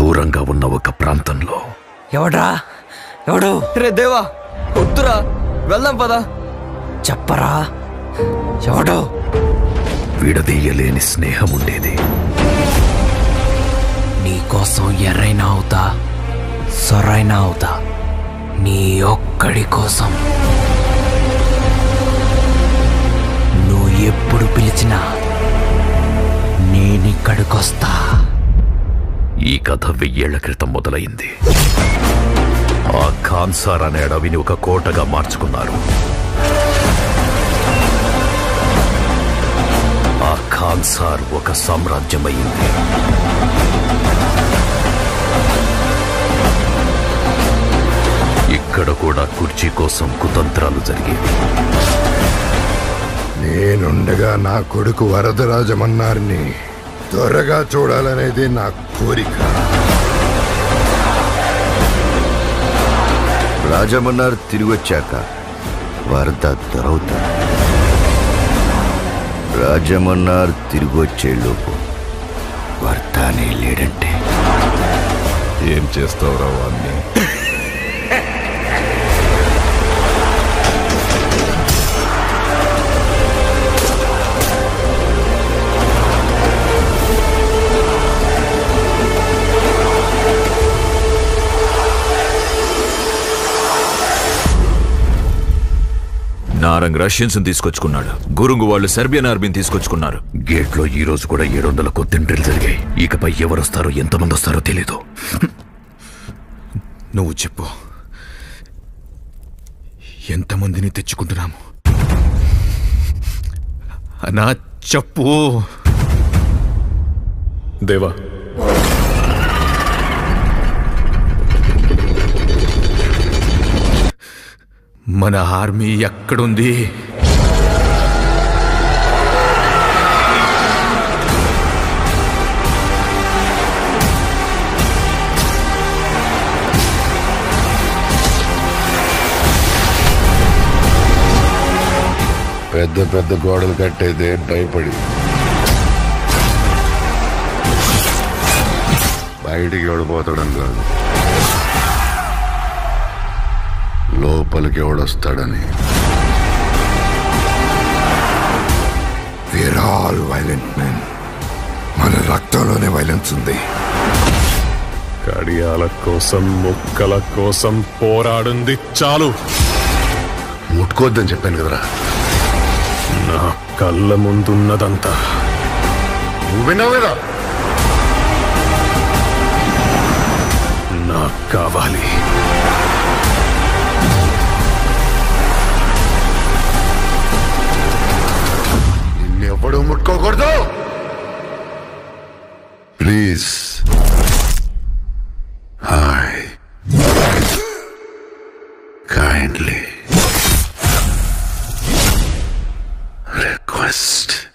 దూరంగా ఉన్న ఒక ప్రాంతంలో ఎవడ్రా ఎవడు రే దేవా వద్దురా వెళ్దాం పదా చెప్పరా ఎవడు విడదీయలేని స్నేహం ఉండేది నీకోసం ఎర్రైనా అవుతా సొరైనా అవుతా నీ ఒక్కడి కోసం నువ్వు ఎప్పుడు పిలిచినా నేనిక్కడికొస్తా ఈ కథ వెయ్యేళ్ల క్రితం మొదలైంది ఆ ఖాన్సార్ అనే అడవిని ఒక కోటగా మార్చుకున్నారు ఆ ఖాన్సార్ ఒక సామ్రాజ్యమైంది ఇక్కడ కూడా కుర్చీ కోసం కుతంత్రాలు జరిగేవి నేనుండగా నా కొడుకు వరదరాజమన్నారిని త్వరగా చూడాలనేది నా కోరిక రాజమన్నారు తిరిగి వచ్చాక వరద దొరవుతాడు రాజమన్నారు తిరిగి వచ్చేలోపు వర్తానే లేడంటే ఏం చేస్తావురా వాడిని నారంగ్ రష్యన్స్ తీసుకొచ్చుకున్నాడు గురుంగు వాళ్ళు సెర్బియన్ ఆర్మీని తీసుకొచ్చుకున్నారు గేట్లో ఈ రోజు కూడా ఏడు వందల కొత్తిండ్రీలు జరిగాయి ఇకపై ఎవరొస్తారో ఎంతమంది వస్తారో తెలీదు నువ్వు చెప్పు ఎంతమందిని తెచ్చుకుంటున్నాము అన్నా చెప్పు దేవా మన ఆర్మీ ఎక్కడుంది పెద్ద పెద్ద గోడలు కట్టేదే భయపడి బయటికి ఎవడిపోతాడని కాదు లోపలికి ఎవడొస్తాడని వీఆర్ ఆల్ వైలెంట్ మెన్ మన రక్తంలోనే వైలెన్స్ ఉంది కడియాల కోసం ముక్కల కోసం పోరాడింది చాలు ముట్టుకోవద్దని చెప్పాను కదరా నా కళ్ళ ముందున్నదంతా నువ్వు విన్నావు కదా నాకు కావాలి నిన్నెవ్వడూ ముట్టుకోకూడదు ప్లీజ్ హాయ్ కైండ్లీ రిక్వెస్ట్